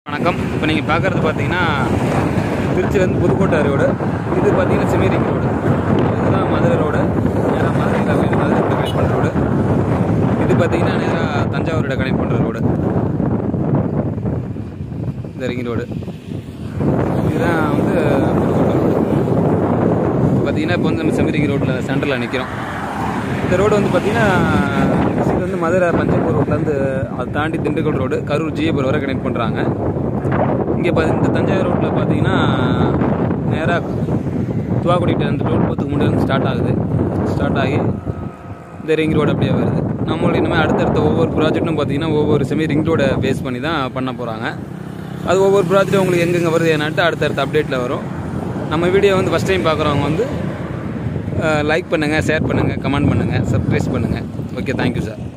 வணக்கம் இப்போ நீங்கள் பார்க்குறது பார்த்தீங்கன்னா திருச்சிலேருந்து புதுக்கோட்டை ரோடு இது பார்த்தீங்கன்னா செமேரிங் ரோடு இதுதான் மதுரை ரோடு நேராக மதுரையில் போய் மதுரை கனெக்ட் பண்ணுற ரோடு இது பார்த்தீங்கன்னா நேராக தஞ்சாவூரோட கனெக்ட் பண்ணுற ரோடு இந்த ரிங் ரோடு இதுதான் வந்து புதுக்கோட்டை ரோடு இப்போ பார்த்தீங்கன்னா இப்போ வந்து நம்ம செமேரிங் ரோட்டில் சென்டரில் நிற்கிறோம் இந்த ரோடு வந்து பார்த்தீங்கன்னா இது வந்து மதுரை பஞ்சப்பூர் ரோட்லேருந்து அதை தாண்டி திண்டுக்கல் ரோடு கரூர் ஜிஏபுரம் வரை கனெக்ட் பண்ணுறாங்க இங்கே பார்த்து இந்த தஞ்சாவூர் ரோட்டில் பார்த்தீங்கன்னா நேராக துவாக்குடிக்கிட்ட அந்த டோல் போத்துக்கு முன்னாடி வந்து ஸ்டார்ட் ஆகுது ஸ்டார்ட் ஆகி இந்த ரிங் ரோடு அப்படியே வருது நம்மளும் இனிமேல் அடுத்தடுத்த ஒவ்வொரு ப்ராஜெக்ட்டும் பார்த்தீங்கன்னா ஒவ்வொரு செமி ரிங் ரோடை பேஸ் பண்ணி தான் பண்ண போகிறாங்க அது ஒவ்வொரு ப்ராஜெக்ட்டும் உங்களுக்கு எங்கெங்கே வருது என்னாட்டு அடுத்தடுத்த அப்டேட்டில் வரும் நம்ம வீடியோ வந்து ஃபஸ்ட் டைம் பார்க்குறவங்க வந்து லைக் பண்ணுங்கள் ஷேர் பண்ணுங்கள் கமெண்ட் பண்ணுங்கள் சப்ஸ்கிரைப் பண்ணுங்கள் ஓகே தேங்க்யூ சார்